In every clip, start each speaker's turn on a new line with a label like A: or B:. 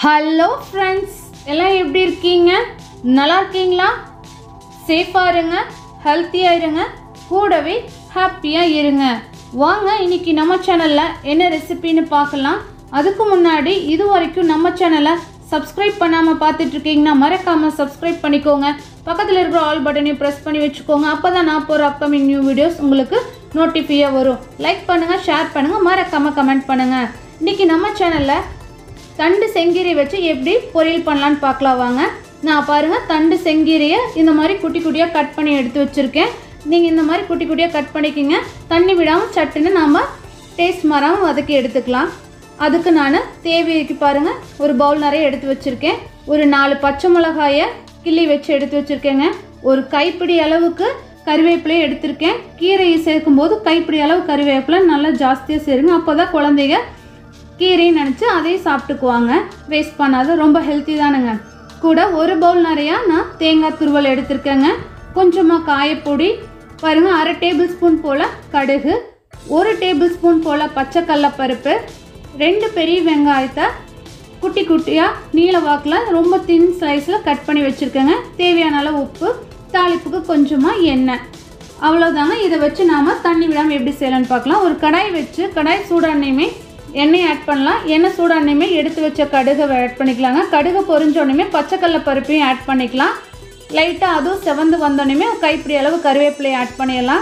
A: hello friends எல்லாம் எப்படி இருக்கீங்க நல்லா இருக்கீங்களா சேஃபாக இருங்க ஹெல்த்தியாக இருங்க கூடவே ஹாப்பியாக இருங்க வாங்க இன்னைக்கு நம்ம சேனலில் என்ன ரெசிபின்னு பார்க்கலாம் அதுக்கு முன்னாடி இது வரைக்கும் நம்ம சேனலை சப்ஸ்கிரைப் பண்ணாமல் பார்த்துட்டு இருக்கீங்கன்னா மறக்காமல் சப்ஸ்கிரைப் பண்ணிக்கோங்க பக்கத்தில் இருக்கிற ஆல் பட்டனையும் ப்ரெஸ் பண்ணி வச்சுக்கோங்க அப்போ தான் நான் போகிற அப்கமிங் நியூ வீடியோஸ் உங்களுக்கு நோட்டிஃபையாக வரும் லைக் பண்ணுங்கள் ஷேர் பண்ணுங்கள் மறக்காமல் கமெண்ட் பண்ணுங்கள் இன்றைக்கி நம்ம சேனலில் தண்டு செங்கீரை வச்சு எப்படி பொரியல் பண்ணலான்னு பார்க்கலாம் வாங்க நான் பாருங்கள் தண்டு செங்கீரையை இந்த மாதிரி குட்டி குட்டியாக கட் பண்ணி எடுத்து வச்சுருக்கேன் நீங்கள் இந்த மாதிரி குட்டி குட்டியாக கட் பண்ணிக்கிங்க தண்ணி விடாமல் சட்டுன்னு நாம் டேஸ்ட் மாறாமல் வதக்கி எடுத்துக்கலாம் அதுக்கு நான் தேவைக்கு பாருங்கள் ஒரு பவுல் நிறைய எடுத்து வச்சுருக்கேன் ஒரு நாலு பச்சை மிளகாயை கிள்ளி வச்சு எடுத்து வச்சுருக்கேங்க ஒரு கைப்பிடி அளவுக்கு கருவேப்பிலையை எடுத்திருக்கேன் கீரையை சேர்க்கும்போது கைப்பிடி அளவு கருவேப்பிலை நல்லா ஜாஸ்தியாக சேருங்க அப்போ தான் குழந்தைங்க கீரைன்னு நினச்சி அதையும் சாப்பிட்டுக்குவாங்க வேஸ்ட் பண்ணாத ரொம்ப ஹெல்த்தி தானுங்க கூட ஒரு பவுல் நிறையா நான் தேங்காய் துருவல் எடுத்திருக்கேங்க கொஞ்சமாக காயப்பொடி பாருங்கள் அரை டேபிள் ஸ்பூன் போல் கடுகு ஒரு டேபிள் ஸ்பூன் போல் பச்சை கடலப்பருப்பு ரெண்டு பெரிய வெங்காயத்தை குட்டி குட்டியாக நீல வாக்கில் ரொம்ப தின் ஸ்லைஸில் கட் பண்ணி வச்சுருக்கேங்க தேவையான அளவு உப்பு தாளிப்புக்கு கொஞ்சமாக எண்ணெய் அவ்வளோதாங்க இதை வச்சு நாம் தண்ணி விடாமல் எப்படி செய்யலாம்னு பார்க்கலாம் ஒரு கடாய் வச்சு கடாய் சூடானையுமே எண்ணெய் ஆட் பண்ணலாம் எண்ணெய் சூடானையுமே எடுத்து வச்ச கடுகை ஆட் பண்ணிக்கலாங்க கடுகு பொரிஞ்சோடனே பச்சைக்கடல பருப்பையும் ஆட் பண்ணிக்கலாம் லைட்டாக அதுவும் செவந்து வந்தோடனே கைப்பிடி அளவு கருவேப்பிலையை ஆட் பண்ணிடலாம்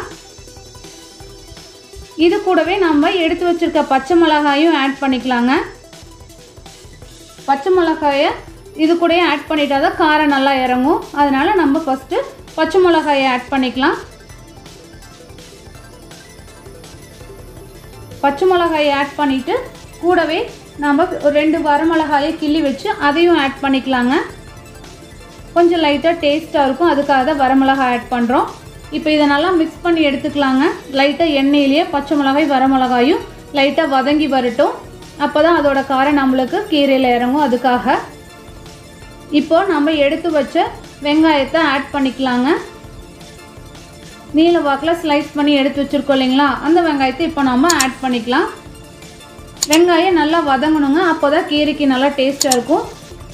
A: இது கூடவே நம்ம எடுத்து வச்சிருக்க பச்சை மிளகாயும் ஆட் பண்ணிக்கலாங்க பச்சை மிளகாயை இது கூடயே ஆட் பண்ணிட்டா தான் காரம் நல்லா இறங்கும் அதனால் நம்ம ஃபஸ்ட்டு பச்சை மிளகாயை ஆட் பண்ணிக்கலாம் பச்சை மிளகாயை ஆட் பண்ணிவிட்டு கூடவே நம்ம ஒரு ரெண்டு வரமிளகாயை கிள்ளி வச்சு அதையும் ஆட் பண்ணிக்கலாங்க கொஞ்சம் லைட்டாக டேஸ்ட்டாக இருக்கும் அதுக்காக தான் வரமிளகாய் ஆட் பண்ணுறோம் இப்போ இதை நல்லா மிக்ஸ் பண்ணி எடுத்துக்கலாங்க லைட்டாக எண்ணெயிலேயே பச்சை மிளகாய் வரமிளகாயும் லைட்டாக வதங்கி வரட்டும் அப்போ தான் அதோட காரம் நம்மளுக்கு கீரையில் இறங்கும் அதுக்காக இப்போ நம்ம எடுத்து வச்ச வெங்காயத்தை ஆட் பண்ணிக்கலாங்க நீல வாக்கில் ஸ்லைஸ் பண்ணி எடுத்து வச்சுருக்கோம் இல்லைங்களா அந்த வெங்காயத்தை இப்போ நம்ம ஆட் பண்ணிக்கலாம் வெங்காயம் நல்லா வதங்கணுங்க அப்போ தான் கீரைக்கு நல்லா டேஸ்ட்டாக இருக்கும்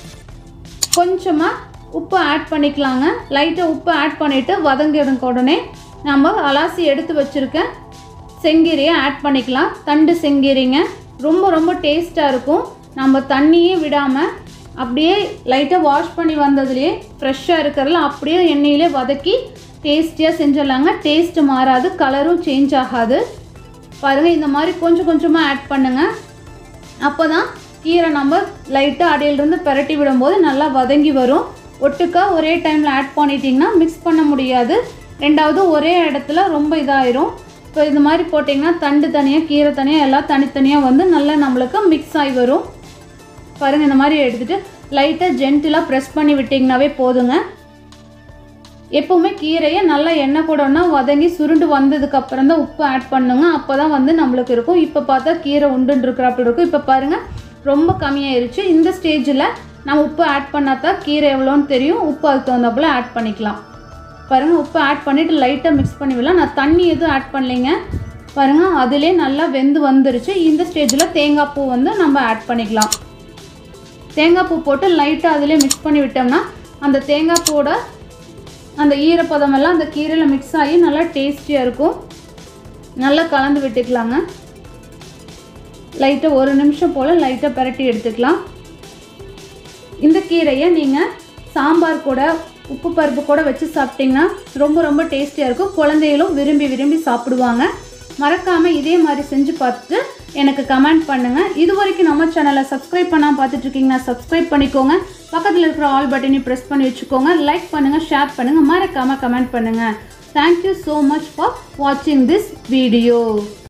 A: கொஞ்சமாக உப்பு ஆட் பண்ணிக்கலாங்க லைட்டாக உப்பு ஆட் பண்ணிவிட்டு வதங்கிடுங்க உடனே நம்ம அலாசி எடுத்து வச்சுருக்க செங்கீரையை ஆட் பண்ணிக்கலாம் தண்டு செங்கீரைங்க ரொம்ப ரொம்ப டேஸ்ட்டாக இருக்கும் நம்ம தண்ணியே விடாமல் அப்படியே லைட்டாக வாஷ் பண்ணி வந்ததுலேயே ஃப்ரெஷ்ஷாக இருக்கிறதுல அப்படியே எண்ணெயிலே வதக்கி டேஸ்டியாக செஞ்சிடலாங்க டேஸ்ட்டு மாறாது கலரும் சேஞ்ச் ஆகாது பாருங்கள் இந்த மாதிரி கொஞ்சம் கொஞ்சமாக ஆட் பண்ணுங்கள் அப்போ தான் கீரை நம்ம லைட்டாக அடியிலிருந்து பிரட்டி விடும்போது நல்லா வதங்கி வரும் ஒட்டுக்கா ஒரே டைமில் ஆட் பண்ணிட்டிங்கன்னா மிக்ஸ் பண்ண முடியாது ரெண்டாவது ஒரே இடத்துல ரொம்ப இதாயிரும் இப்போ இந்த மாதிரி போட்டிங்கன்னா தண்டு தனியாக கீரை தனியாக எல்லாம் தனித்தனியாக வந்து நல்லா நம்மளுக்கு மிக்ஸ் ஆகி வரும் பாருங்கள் இந்த மாதிரி எடுத்துகிட்டு லைட்டாக ஜென்டிலாக ப்ரெஸ் பண்ணி விட்டிங்கனாவே போதுங்க எப்போவுமே கீரையை நல்லா எண்ணெய் கூடனா வதங்கி சுருண்டு வந்ததுக்கு அப்புறம் தான் உப்பு ஆட் பண்ணுங்க அப்போ தான் வந்து நம்மளுக்கு இருக்கும் இப்போ பார்த்தா கீரை உண்டுன்னு இருக்கிறாப்புல இருக்கும் இப்போ பாருங்கள் ரொம்ப கம்மியாயிருச்சு இந்த ஸ்டேஜில் நம்ம உப்பு ஆட் பண்ணால் தான் கீரை எவ்வளோன்னு தெரியும் உப்பு அதுக்கு தகுந்தாப்புல ஆட் பண்ணிக்கலாம் பாருங்கள் உப்பு ஆட் பண்ணிவிட்டு லைட்டாக மிக்ஸ் பண்ணி விடலாம் நான் தண்ணி எதுவும் ஆட் பண்ணலைங்க பாருங்கள் அதிலே நல்லா வெந்து வந்துருச்சு இந்த ஸ்டேஜில் தேங்காய் பூ வந்து நம்ம ஆட் பண்ணிக்கலாம் தேங்காய் பூ போட்டு லைட்டாக அதிலே மிக்ஸ் பண்ணி விட்டோம்னா அந்த தேங்காய் பூவோட அந்த ஈரப்பதம் எல்லாம் அந்த கீரையில் மிக்ஸ் ஆகி நல்லா டேஸ்டியாக இருக்கும் நல்லா கலந்து விட்டுக்கலாங்க லைட்டாக ஒரு நிமிஷம் போல் லைட்டாக பரட்டி எடுத்துக்கலாம் இந்த கீரையை நீங்கள் சாம்பார் கூட உப்பு பருப்பு கூட வச்சு சாப்பிட்டிங்கன்னா ரொம்ப ரொம்ப டேஸ்டியாக இருக்கும் குழந்தைகளும் விரும்பி விரும்பி சாப்பிடுவாங்க மறக்காமல் இதே மாதிரி செஞ்சு பார்த்துட்டு எனக்கு கமெண்ட் பண்ணுங்கள் இது வரைக்கும் நம்ம சேனலை சப்ஸ்கிரைப் பண்ணாமல் பார்த்துட்ருக்கீங்கன்னா சப்ஸ்கிரைப் பண்ணிக்கோங்க பக்கத்தில் இருக்கிற ஆல் பட்டனையும் ப்ரெஸ் பண்ணி வச்சுக்கோங்க லைக் பண்ணுங்கள் ஷேர் பண்ணுங்கள் மறக்காமல் கமெண்ட் பண்ணுங்கள் தேங்க்யூ ஸோ மச் ஃபார் வாட்சிங் திஸ் வீடியோ